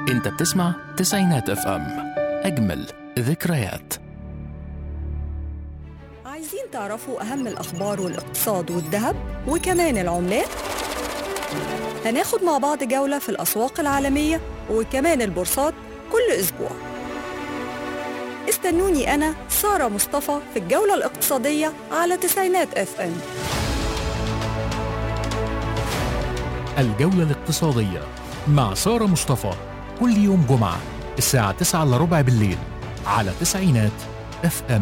انت بتسمع تسعينات اف ام اجمل ذكريات عايزين تعرفوا أهم الأخبار والاقتصاد والذهب وكمان العملات؟ هناخد مع بعض جولة في الأسواق العالمية وكمان البورصات كل أسبوع استنوني أنا سارة مصطفى في الجولة الاقتصادية على تسعينات اف ام الجولة الاقتصادية مع سارة مصطفى كل يوم جمعة الساعة 9 إلا ربع بالليل على تسعينات اف ام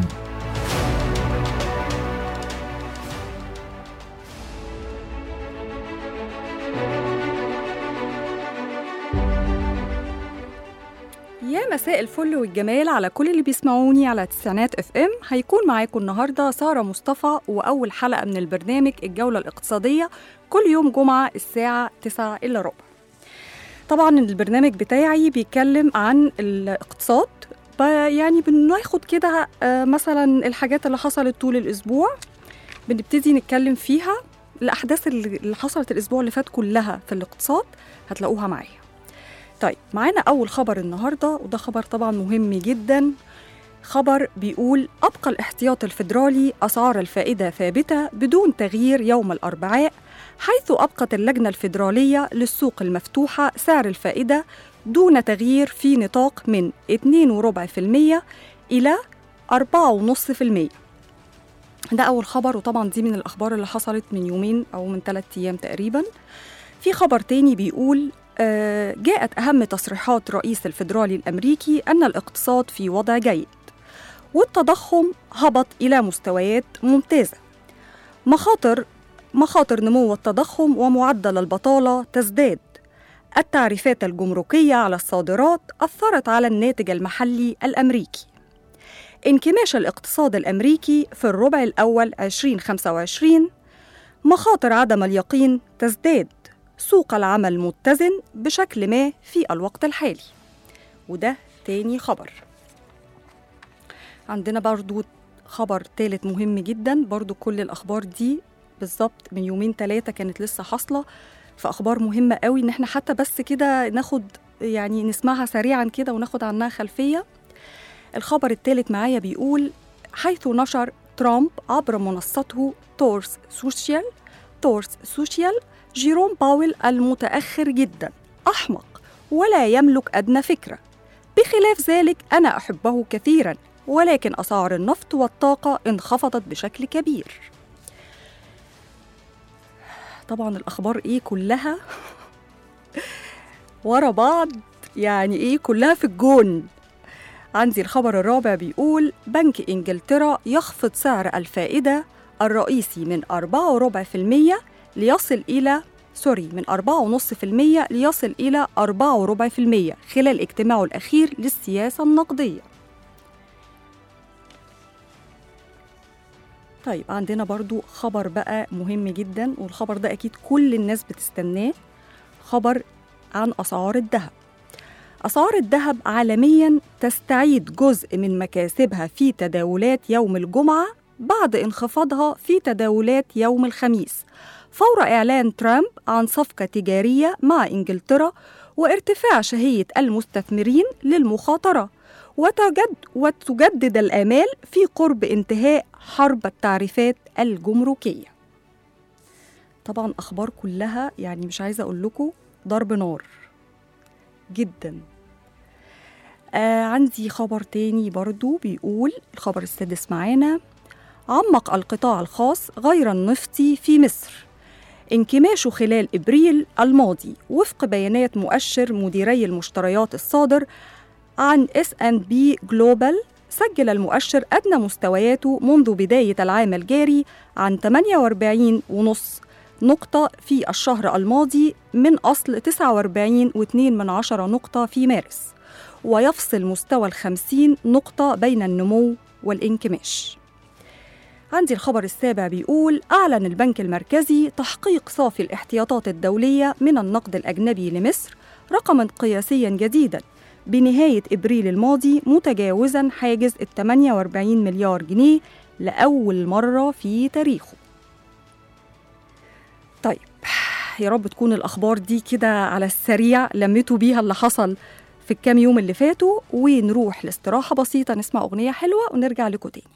يا مساء الفل والجمال على كل اللي بيسمعوني على تسعينات اف ام هيكون معاكم النهارده ساره مصطفى واول حلقه من البرنامج الجوله الاقتصاديه كل يوم جمعه الساعه 9 الا ربع طبعا البرنامج بتاعي بيتكلم عن الاقتصاد ب- يعني بناخد كده آه، مثلا الحاجات اللي حصلت طول الاسبوع بنبتدي نتكلم فيها الاحداث اللي اللي حصلت الاسبوع اللي فات كلها في الاقتصاد هتلاقوها معايا طيب معانا أول خبر النهاردة وده خبر طبعا مهم جدا خبر بيقول أبقى الاحتياط الفيدرالي أسعار الفائدة ثابتة بدون تغيير يوم الأربعاء حيث أبقت اللجنة الفيدرالية للسوق المفتوحة سعر الفائدة دون تغيير في نطاق من 2.4% إلى 4.5% ده أول خبر وطبعا دي من الأخبار اللي حصلت من يومين أو من ثلاثة أيام تقريبا في خبر تاني بيقول آه، جاءت أهم تصريحات رئيس الفيدرالي الأمريكي أن الاقتصاد في وضع جيد والتضخم هبط إلى مستويات ممتازة مخاطر مخاطر نمو التضخم ومعدل البطالة تزداد التعريفات الجمركية على الصادرات أثرت على الناتج المحلي الأمريكي انكماش الاقتصاد الأمريكي في الربع الأول 2025 مخاطر عدم اليقين تزداد سوق العمل متزن بشكل ما في الوقت الحالي وده تاني خبر عندنا برضو خبر تالت مهم جدا برضو كل الأخبار دي بالظبط من يومين ثلاثة كانت لسه حاصلة فأخبار مهمة قوي إن احنا حتى بس كده ناخد يعني نسمعها سريعا كده وناخد عنها خلفية الخبر الثالث معايا بيقول حيث نشر ترامب عبر منصته تورس سوشيال تورس سوشيال جيروم باويل المتأخر جدا أحمق ولا يملك أدنى فكرة بخلاف ذلك أنا أحبه كثيرا ولكن أسعار النفط والطاقة انخفضت بشكل كبير طبعا الأخبار إيه كلها ورا بعض يعني إيه كلها في الجون عندي الخبر الرابع بيقول بنك إنجلترا يخفض سعر الفائدة الرئيسي من 4.4% ليصل إلى سوري من 4.5% ليصل إلى 4.4% خلال اجتماعه الأخير للسياسة النقدية طيب عندنا برضو خبر بقى مهم جدا والخبر ده أكيد كل الناس بتستناه خبر عن أسعار الذهب أسعار الذهب عالميا تستعيد جزء من مكاسبها في تداولات يوم الجمعة بعد انخفاضها في تداولات يوم الخميس فور إعلان ترامب عن صفقة تجارية مع إنجلترا وارتفاع شهية المستثمرين للمخاطرة وتجد وتجدد الآمال في قرب انتهاء حرب التعريفات الجمركية طبعا أخبار كلها يعني مش عايزة أقول لكم ضرب نار جدا آه عندي خبر تاني برضو بيقول الخبر السادس معانا عمق القطاع الخاص غير النفطي في مصر انكماشه خلال ابريل الماضي وفق بيانات مؤشر مديري المشتريات الصادر عن اس ان بي جلوبال سجل المؤشر ادنى مستوياته منذ بدايه العام الجاري عن 48.5 نقطة في الشهر الماضي من أصل 49.2 من عشرة نقطة في مارس ويفصل مستوى الخمسين نقطة بين النمو والانكماش عندي الخبر السابع بيقول أعلن البنك المركزي تحقيق صافي الاحتياطات الدولية من النقد الأجنبي لمصر رقما قياسيا جديدا بنهاية إبريل الماضي متجاوزا حاجز ال 48 مليار جنيه لأول مرة في تاريخه طيب يا رب تكون الأخبار دي كده على السريع لميتوا بيها اللي حصل في الكام يوم اللي فاتوا ونروح لاستراحة بسيطة نسمع أغنية حلوة ونرجع لكم تاني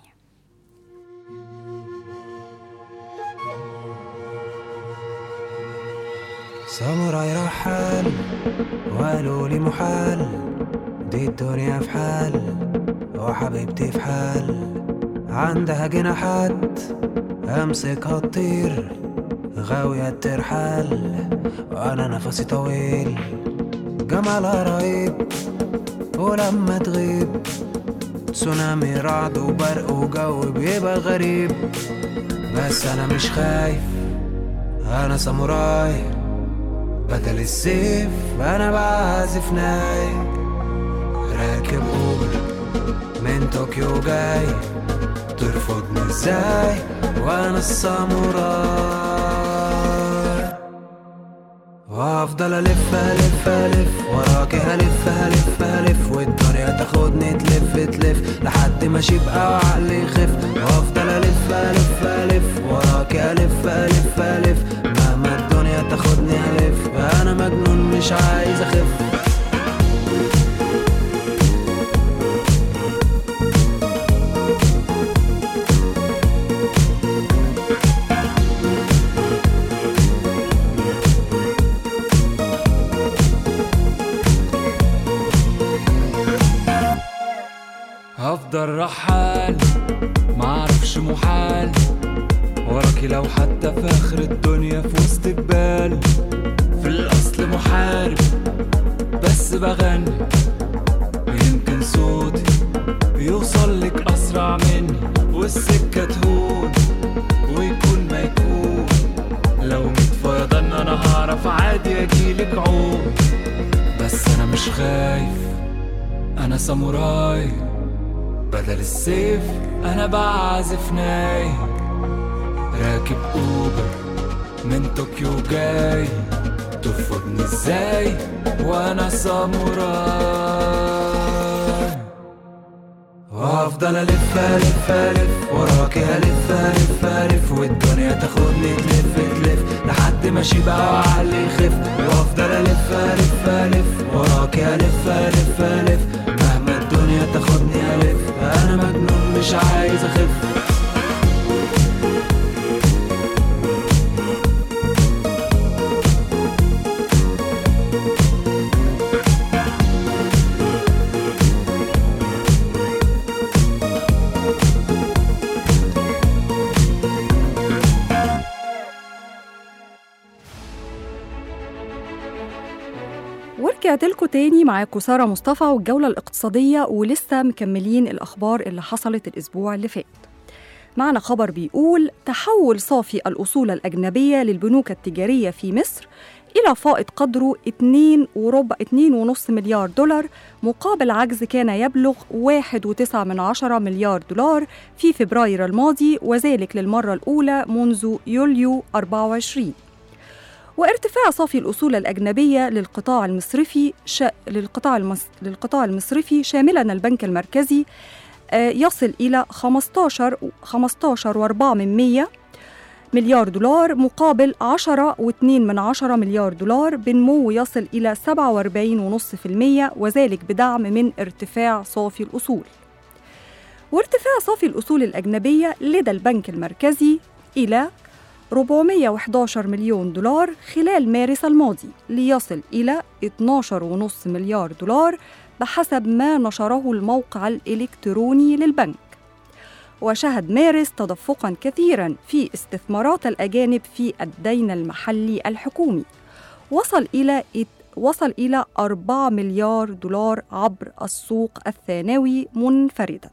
ساموراي رحال وقالوا لي محال دي الدنيا في حال وحبيبتي في حال عندها جناحات امسكها تطير غاوية الترحال وانا نفسي طويل جمالها رهيب ولما تغيب تسونامي رعد وبرق وجو بيبقى غريب بس انا مش خايف انا ساموراي بدل السيف انا بعزف ناي راكب اوبر من طوكيو جاي ترفضني ازاي وانا الساموراي وافضل الف الف الف وراكي هلف هلف هلف والدنيا تاخدني تلف تلف لحد ما اشيبقى وعقلي يخف وافضل الف الف الف وراكي الف الف الف مهما الدنيا تاخدني الف انا مجنون مش عايز اخف هفضل رحال معرفش محال وراكي لو حتى في اخر الدنيا في وسط جبال في الاصل محارب بس بغني ويمكن صوتي يوصل لك اسرع مني والسكه تهون ويكون ما يكون لو ميت فيضان انا هعرف عادي اجيلك عود بس انا مش خايف انا ساموراي بدل السيف انا بعزف ناي راكب اوبر من طوكيو جاي ترفضني ازاي وانا ساموراي وافضل الف الف الف وراكي الف الف الف والدنيا تاخدني تلف تلف لحد ما اشيبقى وعقلي يخف وافضل الف الف الف وراكي الف الف الف مهما الدنيا تاخدني الف انا مجنون مش عايز اخف ورجعت لكم تاني معاكم سارة مصطفى والجولة الاقتصادية ولسه مكملين الأخبار اللي حصلت الأسبوع اللي فات معنا خبر بيقول تحول صافي الأصول الأجنبية للبنوك التجارية في مصر إلى فائض قدره 2 وربع 2.5 مليار دولار مقابل عجز كان يبلغ 1.9 من عشرة مليار دولار في فبراير الماضي وذلك للمرة الأولى منذ يوليو 24 وارتفاع صافي الأصول الأجنبية للقطاع المصرفي ش... للقطاع المس... للقطاع المصرفي شاملا البنك المركزي آه، يصل إلى 15 15 و4 من 100 مليار دولار مقابل 10 و2 من 10 مليار دولار بنمو يصل إلى 47.5% وذلك بدعم من ارتفاع صافي الأصول وارتفاع صافي الأصول الأجنبية لدى البنك المركزي إلى 411 مليون دولار خلال مارس الماضي ليصل إلى 12.5 مليار دولار بحسب ما نشره الموقع الإلكتروني للبنك وشهد مارس تدفقا كثيرا في استثمارات الأجانب في الدين المحلي الحكومي وصل إلى وصل إلى 4 مليار دولار عبر السوق الثانوي منفردا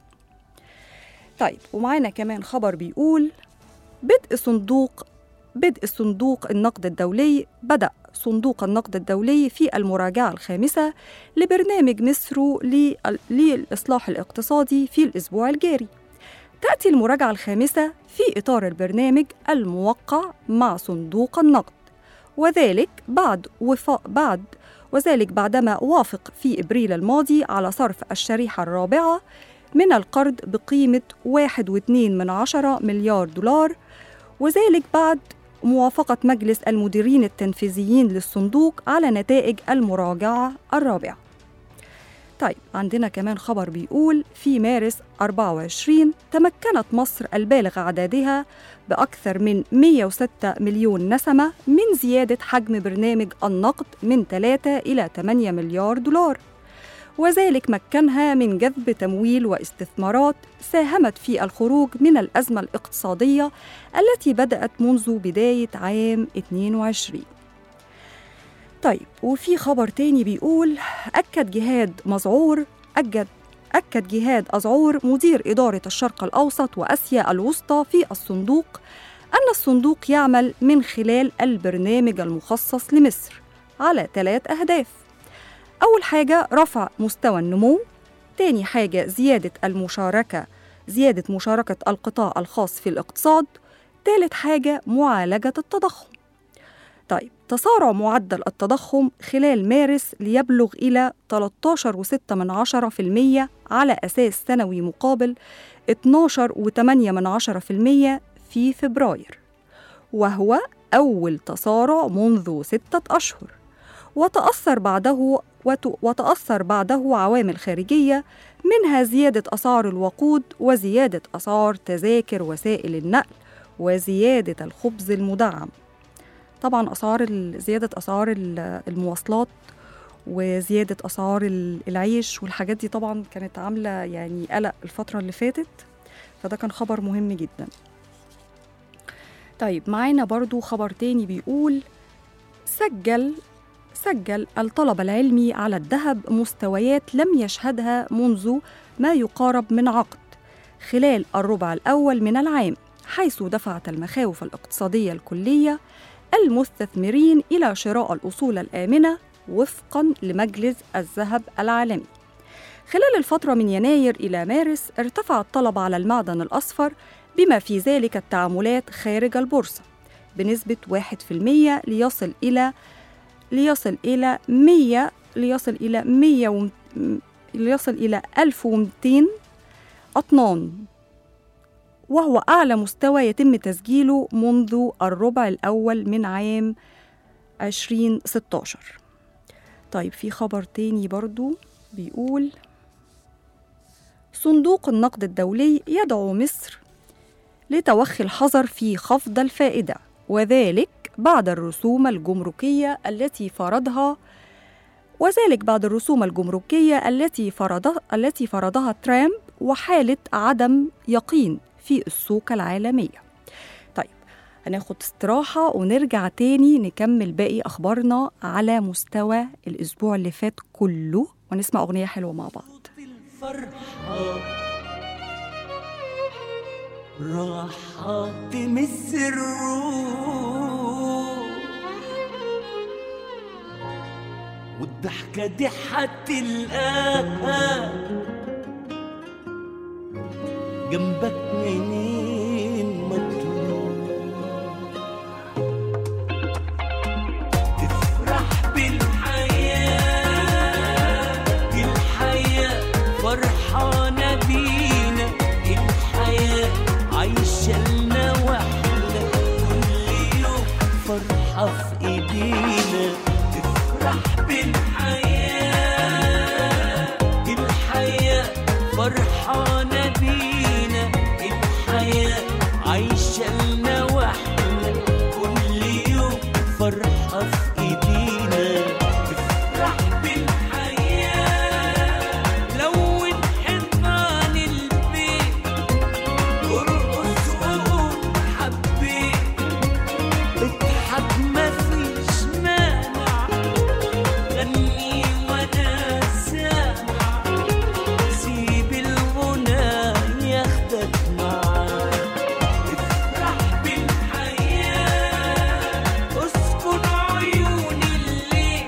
طيب ومعانا كمان خبر بيقول بدء صندوق بدء صندوق النقد الدولي بدأ صندوق النقد الدولي في المراجعة الخامسة لبرنامج مصر لل- للإصلاح الاقتصادي في الأسبوع الجاري تأتي المراجعة الخامسة في إطار البرنامج الموقع مع صندوق النقد وذلك بعد وفاء بعد وذلك بعدما وافق في إبريل الماضي على صرف الشريحة الرابعة من القرض بقيمة 1.2 من عشرة مليار دولار وذلك بعد موافقة مجلس المديرين التنفيذيين للصندوق على نتائج المراجعة الرابعة طيب عندنا كمان خبر بيقول في مارس 24 تمكنت مصر البالغ أعدادها بأكثر من 106 مليون نسمة من زيادة حجم برنامج النقد من 3 إلى 8 مليار دولار وذلك مكنها من جذب تمويل واستثمارات ساهمت في الخروج من الأزمة الاقتصادية التي بدأت منذ بداية عام 22 طيب وفي خبر تاني بيقول أكد جهاد مزعور أكد أكد جهاد أزعور مدير إدارة الشرق الأوسط وأسيا الوسطى في الصندوق أن الصندوق يعمل من خلال البرنامج المخصص لمصر على ثلاث أهداف أول حاجة رفع مستوى النمو تاني حاجة زيادة المشاركة زيادة مشاركة القطاع الخاص في الاقتصاد تالت حاجة معالجة التضخم طيب تسارع معدل التضخم خلال مارس ليبلغ إلى 13.6% على أساس سنوي مقابل 12.8% في فبراير وهو أول تسارع منذ ستة أشهر وتأثر بعده وت- وتأثر بعده عوامل خارجية منها زيادة أسعار الوقود وزيادة أسعار تذاكر وسائل النقل وزيادة الخبز المدعم طبعا أسعار ال- زيادة أسعار ال- المواصلات وزيادة أسعار ال- العيش والحاجات دي طبعا كانت عاملة يعني قلق الفترة اللي فاتت فده كان خبر مهم جدا طيب معانا برضو خبر تاني بيقول سجل سجل الطلب العلمي على الذهب مستويات لم يشهدها منذ ما يقارب من عقد خلال الربع الأول من العام حيث دفعت المخاوف الاقتصادية الكلية المستثمرين إلى شراء الأصول الآمنة وفقا لمجلس الذهب العالمي خلال الفترة من يناير إلى مارس ارتفع الطلب على المعدن الأصفر بما في ذلك التعاملات خارج البورصة بنسبة 1% ليصل إلى ليصل إلى 100 ليصل إلى 100 و... ليصل إلى 1200 أطنان وهو أعلى مستوى يتم تسجيله منذ الربع الأول من عام 2016 طيب في خبر تاني برضو بيقول صندوق النقد الدولي يدعو مصر لتوخي الحذر في خفض الفائدة وذلك بعد الرسوم الجمركية التي فرضها وذلك بعد الرسوم الجمركية التي فرضها التي فرضها ترامب وحالة عدم يقين في السوق العالمية. طيب هناخد استراحة ونرجع تاني نكمل باقي أخبارنا على مستوى الأسبوع اللي فات كله ونسمع أغنية حلوة مع بعض. الفرحة راحة تمس الروح والضحكة دي هتلقاها جنبك منين ما تروح تفرح بالحياة الحياة فرحانة بينا الحياة عايشة لنا واحنا كل يوم فرحة في ايدينا تفرح بالحياة الحياة فرحانة بينا الحياة عايشة لنا واحنا كل يوم فرحة في ايدينا تفرح بالحياة لون حيطان البيت ارقص وقول حبيت اضحك مفيش مانع غني وانا سامع سيب الغنى ياخدك معاه افرح بالحياة اسكن عيون الليل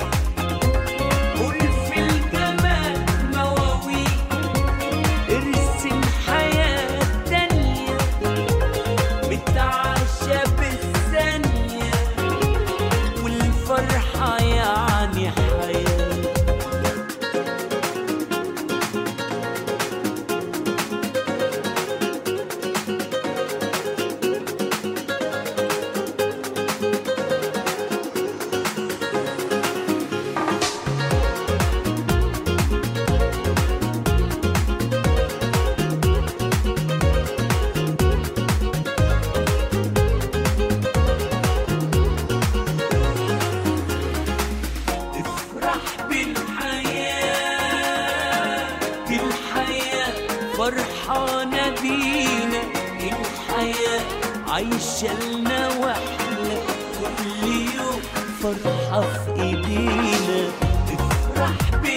نبينا الحياة عايشة لنا واحنا كل يوم فرحة في ايدينا افرح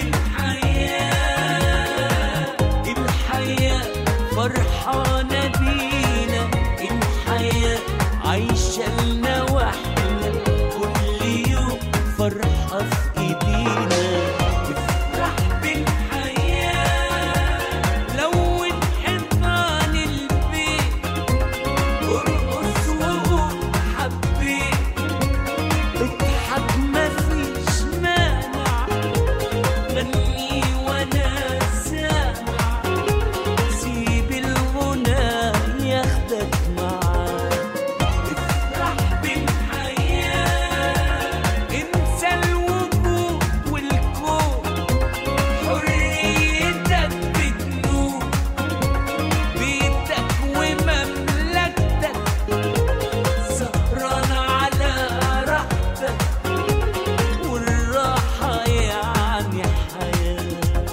بالحياة الحياة فرحانة بينا الحياة عايشة لنا واحنا كل يوم فرحة في ايدينا افرح بالحياة لون حيطان البيت ارقص وقول حبيت اضحك مفيش مانع غني وانا سامع سيب الغنى ياخدك معاه افرح بالحياة انسى الوجود والكون حريتك بتنور بيتك ومملكتك سهران على راحتك والراحة يعني حياة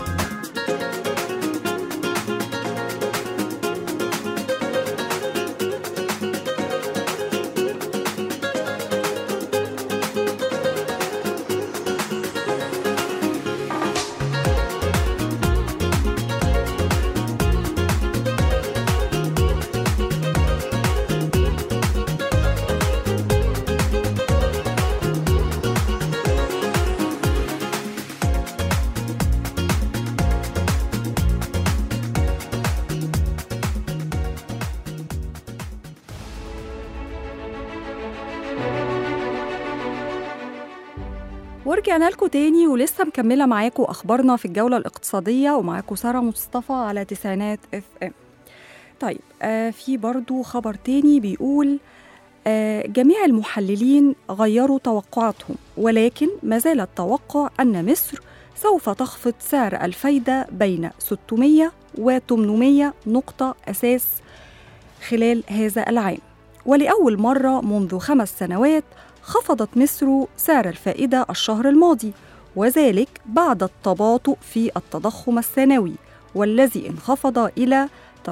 ورجعنا لكم تاني ولسه مكملة معاكم أخبارنا في الجولة الاقتصادية ومعاكم سارة مصطفى على تسعينات اف ام طيب آه في برضو خبر تاني بيقول آه جميع المحللين غيروا توقعاتهم ولكن ما زال التوقع أن مصر سوف تخفض سعر الفايدة بين 600 و 800 نقطة أساس خلال هذا العام ولأول مرة منذ خمس سنوات خفضت مصر سعر الفائدة الشهر الماضي وذلك بعد التباطؤ في التضخم السنوي والذي انخفض إلى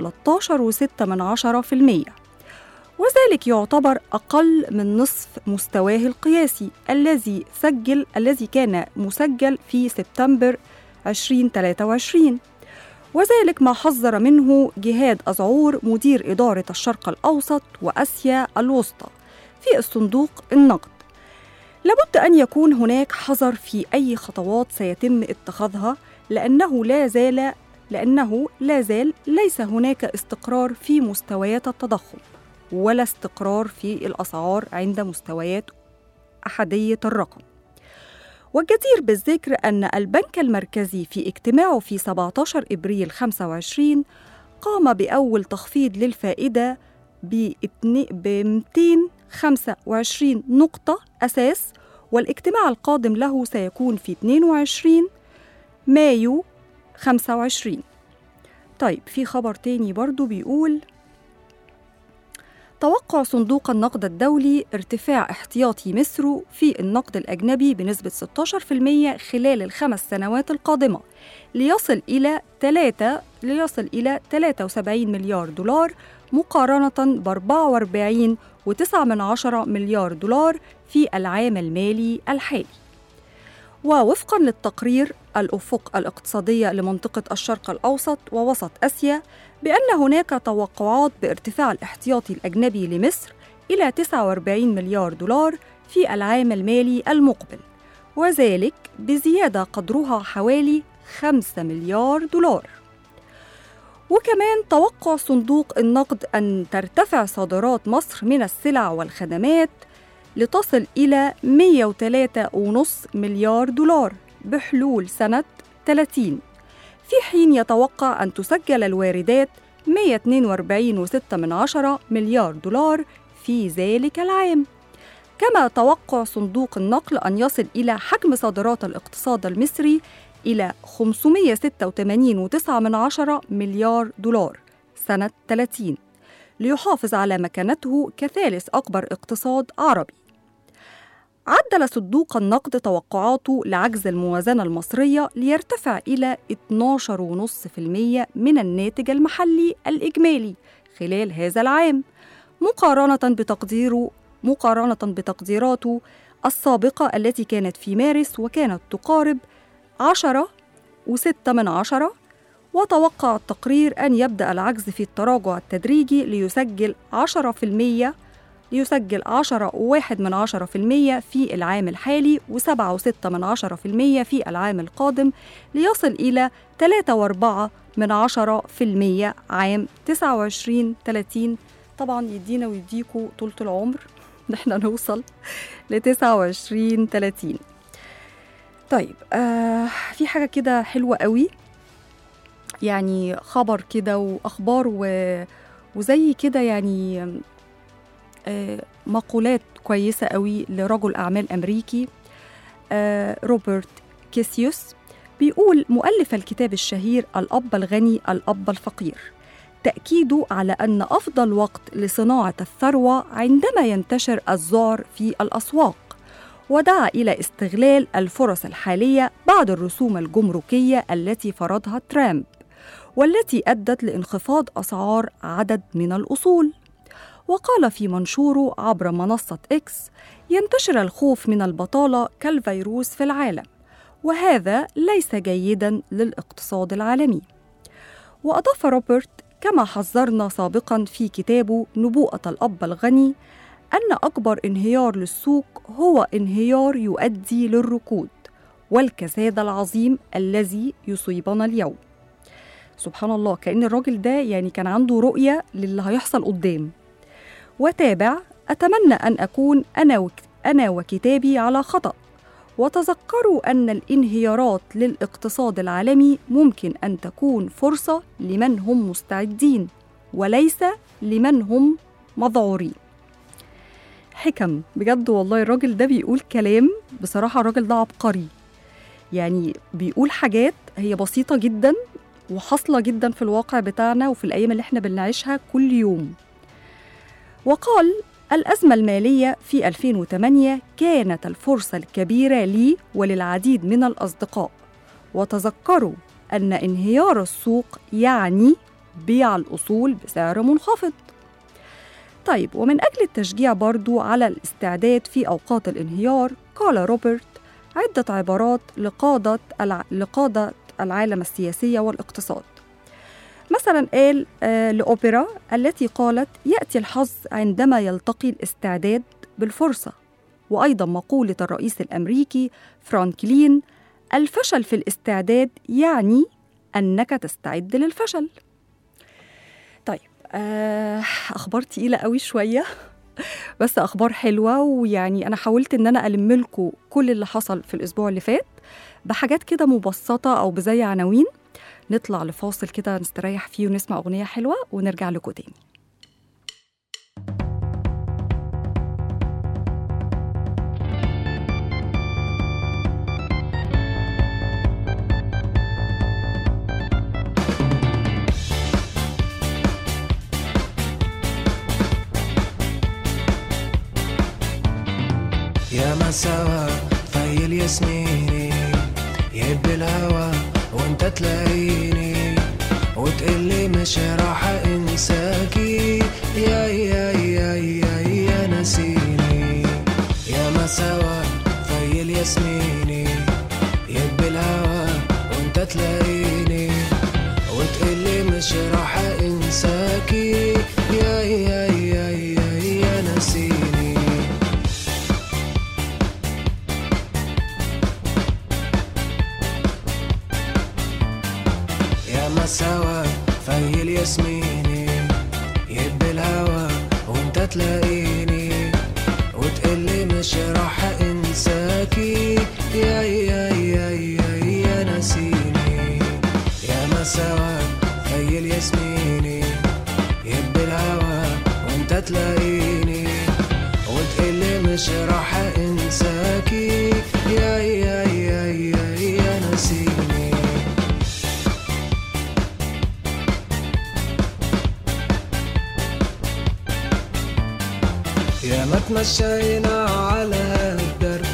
13.6% وذلك يعتبر أقل من نصف مستواه القياسي الذي سجل الذي كان مسجل في سبتمبر 2023 وذلك ما حذر منه جهاد أزعور مدير إدارة الشرق الأوسط وأسيا الوسطى في الصندوق النقد لابد أن يكون هناك حذر في أي خطوات سيتم اتخاذها لأنه لا زال لأنه لا زال ليس هناك استقرار في مستويات التضخم ولا استقرار في الأسعار عند مستويات أحدية الرقم والجدير بالذكر أن البنك المركزي في اجتماعه في 17 إبريل 25 قام بأول تخفيض للفائدة ب 225 نقطة أساس والاجتماع القادم له سيكون في 22 مايو 25 طيب في خبر تاني برضو بيقول توقع صندوق النقد الدولي ارتفاع احتياطي مصر في النقد الأجنبي بنسبة 16% خلال الخمس سنوات القادمة ليصل إلى 3 ليصل إلى 73 مليار دولار مقارنة ب 44.9 من عشرة مليار دولار في العام المالي الحالي ووفقا للتقرير الأفق الاقتصادية لمنطقة الشرق الأوسط ووسط آسيا بأن هناك توقعات بارتفاع الاحتياطي الأجنبي لمصر إلى 49 مليار دولار في العام المالي المقبل وذلك بزيادة قدرها حوالي 5 مليار دولار وكمان توقع صندوق النقد أن ترتفع صادرات مصر من السلع والخدمات لتصل إلى 103.5 مليار دولار بحلول سنة 30 في حين يتوقع أن تسجل الواردات 142.6 من عشرة مليار دولار في ذلك العام كما توقع صندوق النقل أن يصل إلى حجم صادرات الاقتصاد المصري إلى 586.9 من عشرة مليار دولار سنة 30 ليحافظ على مكانته كثالث أكبر اقتصاد عربي عدل صندوق النقد توقعاته لعجز الموازنة المصرية ليرتفع إلى 12.5% من الناتج المحلي الإجمالي خلال هذا العام مقارنة بتقديره مقارنة بتقديراته السابقة التي كانت في مارس وكانت تقارب 10 وستة من عشرة وتوقع التقرير أن يبدأ العجز في التراجع التدريجي ليسجل 10% ليسجل 10 وواحد من عشرة في المية في العام الحالي وسبعة وستة من عشرة في المية في العام القادم ليصل إلى تلاتة وأربعة من عشرة في المية عام تسعة وعشرين تلاتين طبعا يدينا ويديكوا طولة العمر إن احنا نوصل لتسعة وعشرين تلاتين طيب آه في حاجة كده حلوة قوي يعني خبر كده وأخبار و... وزي كده يعني آه، مقولات كويسة قوي لرجل أعمال أمريكي آه، روبرت كيسيوس بيقول مؤلف الكتاب الشهير الأب الغني الأب الفقير تأكيده على أن أفضل وقت لصناعة الثروة عندما ينتشر الذعر في الأسواق ودعا إلى استغلال الفرص الحالية بعد الرسوم الجمركية التي فرضها ترامب والتي أدت لانخفاض أسعار عدد من الأصول وقال في منشوره عبر منصة إكس ينتشر الخوف من البطالة كالفيروس في العالم وهذا ليس جيدا للاقتصاد العالمي وأضاف روبرت كما حذرنا سابقا في كتابه نبوءة الأب الغني أن أكبر انهيار للسوق هو انهيار يؤدي للركود والكساد العظيم الذي يصيبنا اليوم سبحان الله كأن الراجل ده يعني كان عنده رؤية للي هيحصل قدام وتابع أتمنى أن أكون أنا وك أنا وكتابي على خطأ وتذكروا أن الانهيارات للاقتصاد العالمي ممكن أن تكون فرصة لمن هم مستعدين وليس لمن هم مذعورين حكم بجد والله الراجل ده بيقول كلام بصراحة الراجل ده عبقري يعني بيقول حاجات هي بسيطة جدا وحاصلة جدا في الواقع بتاعنا وفي الأيام اللي احنا بنعيشها كل يوم وقال الأزمة المالية في 2008 كانت الفرصة الكبيرة لي وللعديد من الأصدقاء وتذكروا أن انهيار السوق يعني بيع الأصول بسعر منخفض طيب ومن أجل التشجيع برضو على الاستعداد في أوقات الانهيار قال روبرت عدة عبارات لقادة الع... لقادة العالم السياسية والاقتصاد مثلا قال آه لأوبرا التي قالت يأتي الحظ عندما يلتقي الاستعداد بالفرصة وأيضا مقولة الرئيس الأمريكي فرانكلين الفشل في الاستعداد يعني أنك تستعد للفشل طيب آه أخبار تقيلة قوي شوية بس أخبار حلوة ويعني أنا حاولت إن أنا ألم لكم كل اللي حصل في الأسبوع اللي فات بحاجات كده مبسطة أو بزي عناوين نطلع لفاصل كده نستريح فيه ونسمع أغنية حلوة ونرجع لكم تاني يا ما سوا في الياسميني يهب الهوى وانت تلاقيني وتقلي مش راح انساكي يا يا يا يا يا نسيني يا ما سوا في الياسميني يهب الهوى وانت تلاقيني وتقلي مش راح انساكي يا يا يا يا يا نسيني يا ما سوا في الياسميني يهب الهوى وانت تلاقيني وتقلي مش راح انساكي يا يا يا يا يا نسيني يا ما سوا في الياسميني يهب الهوى وانت تلاقيني وتقلي مش راح انساكي يا يا يا يا يا نسيني يا ما تمشينا على الدرب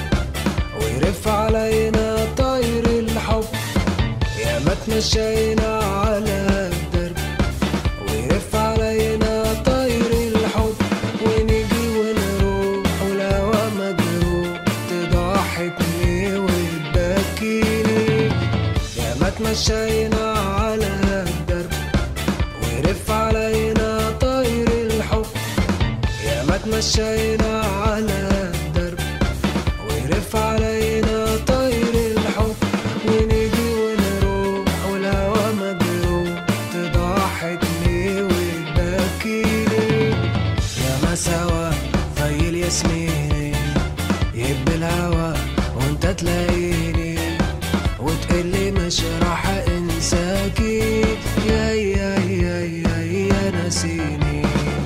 تمشينا على الدرب ويرف علينا طير الحب ونيجي ونروح والهوا مجروح تضحكني وتبكيني يا ما تمشينا على الدرب ويرف علينا طير الحب يا ما تمشينا على الدرب ويرف علينا طير الحب ونيجي ونروح والهوا مجروح تضحكني وتبكيني يا ما سوا في الياسميني يهب الهوا وانت تلاقيني وتقلي مش راح انساكي يا يا يا يا يا ناسيني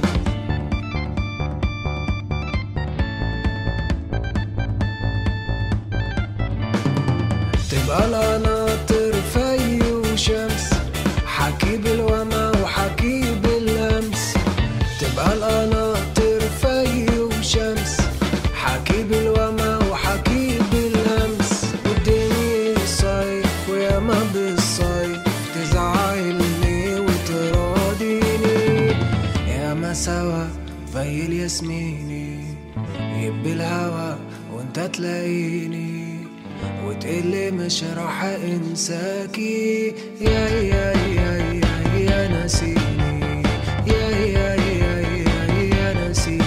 تبقى القناطر في وشمس حكي بالوما وحكي باللمس تبقى القناطر في وشمس حكي بالوما وحكي باللمس والدنيا صيف ويا ما بالصيف تزعلني وتراضيني يا ما سوا في الياسميني يب الهوا وانت تلاقيني وتقلي مش راح انساكي يا يا يا يا يا ناسيني يا يا يا يا يا ناسيني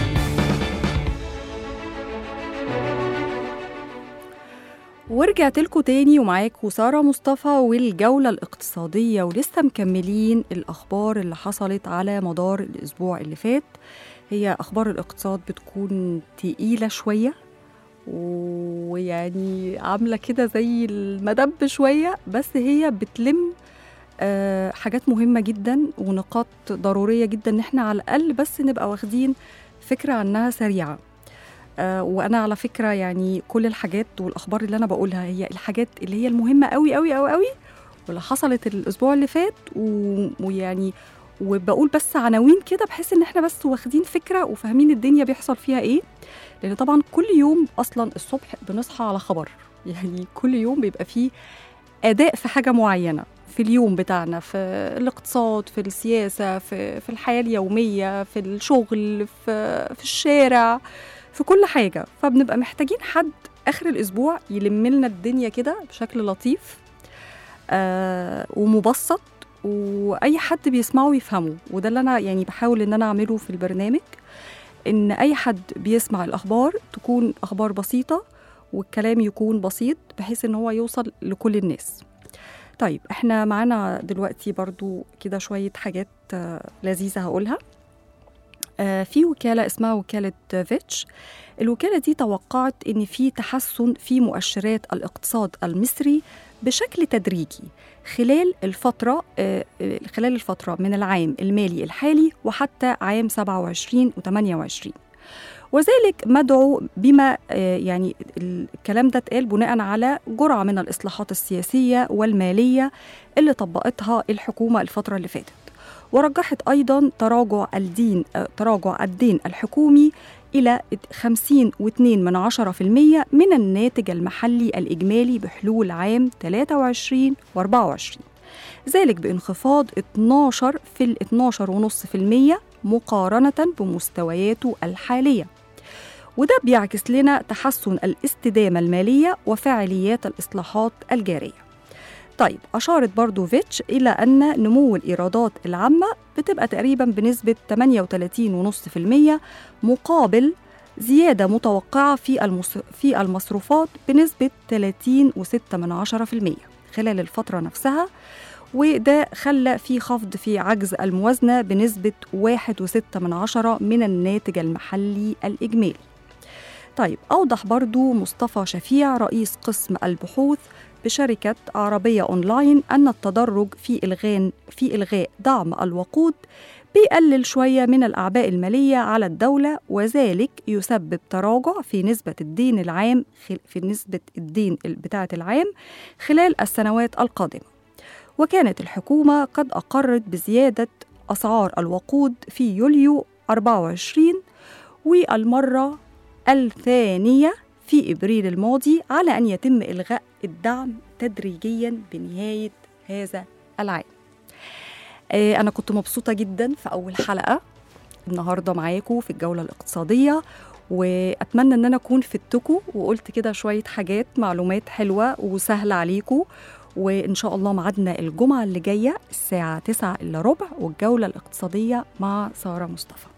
ورجعت لكم تاني ومعاكم سارة مصطفى والجولة الاقتصادية ولسه مكملين الأخبار اللي حصلت على مدار الأسبوع اللي فات هي أخبار الاقتصاد بتكون تقيلة شوية ويعني عاملة كده زي المدب شوية بس هي بتلم آه، حاجات مهمة جدا ونقاط ضرورية جدا ان احنا على الأقل بس نبقى واخدين فكرة عنها سريعة آه، وانا على فكره يعني كل الحاجات والاخبار اللي انا بقولها هي الحاجات اللي هي المهمه قوي قوي قوي قوي واللي حصلت الاسبوع اللي فات و- ويعني وبقول بس عناوين كده بحيث ان احنا بس واخدين فكره وفاهمين الدنيا بيحصل فيها ايه لان طبعا كل يوم اصلا الصبح بنصحى على خبر يعني كل يوم بيبقى فيه اداء في حاجه معينه في اليوم بتاعنا في الاقتصاد في السياسه في في الحياه اليوميه في الشغل في في الشارع في كل حاجة فبنبقى محتاجين حد آخر الأسبوع يلم لنا الدنيا كده بشكل لطيف آه ومبسط وأي حد بيسمعه يفهمه وده اللي أنا يعني بحاول إن أنا أعمله في البرنامج إن أي حد بيسمع الأخبار تكون أخبار بسيطة والكلام يكون بسيط بحيث إن هو يوصل لكل الناس طيب احنا معانا دلوقتي برضو كده شوية حاجات آه، لذيذة هقولها آه، في وكالة اسمها وكالة فيتش الوكالة دي توقعت إن في تحسن في مؤشرات الاقتصاد المصري بشكل تدريجي خلال الفترة آه، آه، خلال الفترة من العام المالي الحالي وحتى عام 27 و 28 وذلك مدعو بما آه، يعني الكلام ده اتقال بناء على جرعة من الإصلاحات السياسية والمالية اللي طبقتها الحكومة الفترة اللي فاتت ورجحت أيضا تراجع الدين آه، تراجع الدين الحكومي إلى 50.2 من عشرة في المية من الناتج المحلي الإجمالي بحلول عام 23 و 24 ذلك بانخفاض 12 في ال 12.5% مقارنة بمستوياته الحالية وده بيعكس لنا تحسن الاستدامة المالية وفعاليات الإصلاحات الجارية طيب أشارت برضو فيتش إلى أن نمو الإيرادات العامة بتبقى تقريبا بنسبة 38.5% مقابل زيادة متوقعة في المص... في المصروفات بنسبة 30.6% خلال الفترة نفسها وده خلى في خفض في عجز الموازنة بنسبة 1.6 من الناتج المحلي الإجمالي طيب أوضح برضو مصطفى شفيع رئيس قسم البحوث بشركة عربية أونلاين أن التدرج في إلغاء في إلغاء دعم الوقود بيقلل شوية من الأعباء المالية على الدولة وذلك يسبب تراجع في نسبة الدين العام في نسبة الدين بتاعة العام خلال السنوات القادمة وكانت الحكومة قد أقرت بزيادة أسعار الوقود في يوليو 24 والمرة الثانية في إبريل الماضي على أن يتم إلغاء الدعم تدريجيا بنهاية هذا العام آه، أنا كنت مبسوطة جدا في أول حلقة النهاردة معاكم في الجولة الاقتصادية وأتمنى إن أنا أكون فدتكم وقلت كده شوية حاجات معلومات حلوة وسهلة عليكم وإن شاء الله ميعادنا الجمعة اللي جاية الساعة 9 إلا ربع والجولة الاقتصادية مع سارة مصطفى